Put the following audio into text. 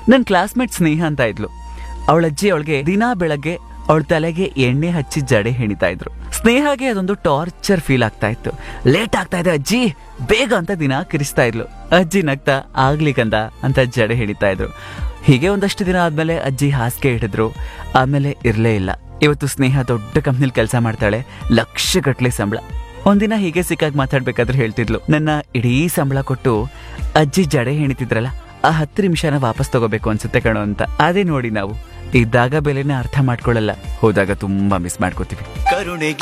ನನ್ನ ಕ್ಲಾಸ್ಮೇಟ್ ಸ್ನೇಹ ಅಂತ ಇದ್ಲು ಅವಳ ಅಜ್ಜಿ ಅವಳಿಗೆ ದಿನಾ ಬೆಳಗ್ಗೆ ಅವಳ ತಲೆಗೆ ಎಣ್ಣೆ ಹಚ್ಚಿ ಜಡೆ ಹೆಣಿತಾ ಇದ್ರು ಸ್ನೇಹಗೆ ಅದೊಂದು ಟಾರ್ಚರ್ ಫೀಲ್ ಆಗ್ತಾ ಇತ್ತು ಲೇಟ್ ಆಗ್ತಾ ಇದೆ ಅಜ್ಜಿ ಬೇಗ ಅಂತ ದಿನ ಕಿರಿಸ್ತಾ ಇದ್ಲು ಅಜ್ಜಿ ನಗ್ತಾ ಆಗ್ಲಿ ಕಂದ ಅಂತ ಜಡೆ ಹಿಡಿತಾ ಇದ್ರು ಹೀಗೆ ಒಂದಷ್ಟು ದಿನ ಆದ್ಮೇಲೆ ಅಜ್ಜಿ ಹಾಸಿಗೆ ಹಿಡಿದ್ರು ಆಮೇಲೆ ಇರ್ಲೇ ಇಲ್ಲ ಇವತ್ತು ಸ್ನೇಹ ದೊಡ್ಡ ಕಂಪ್ನಿಲಿ ಕೆಲಸ ಮಾಡ್ತಾಳೆ ಲಕ್ಷ ಗಟ್ಲೆ ಸಂಬಳ ಒಂದಿನ ಹೀಗೆ ಸಿಕ್ಕಾಗಿ ಮಾತಾಡ್ಬೇಕಾದ್ರೆ ಹೇಳ್ತಿದ್ಲು ನನ್ನ ಇಡೀ ಸಂಬಳ ಕೊಟ್ಟು ಅಜ್ಜಿ ಜಡೆ ಹೆಣಿತಿದ್ರಲ್ಲ ಆ ಹತ್ತು ನಿಮಿಷನ ವಾಪಸ್ ತಗೋಬೇಕು ಅನ್ಸುತ್ತೆ ಕಣೋ ಅಂತ ಅದೇ ನೋಡಿ ನಾವು ಇದ್ದಾಗ ಬೆಲೆನ ಅರ್ಥ ಮಾಡ್ಕೊಳ್ಳಲ್ಲ ಹೋದಾಗ ತುಂಬಾ ಮಿಸ್ ಮಾಡ್ಕೋತೀವಿ ಕರುಣೆಗೆ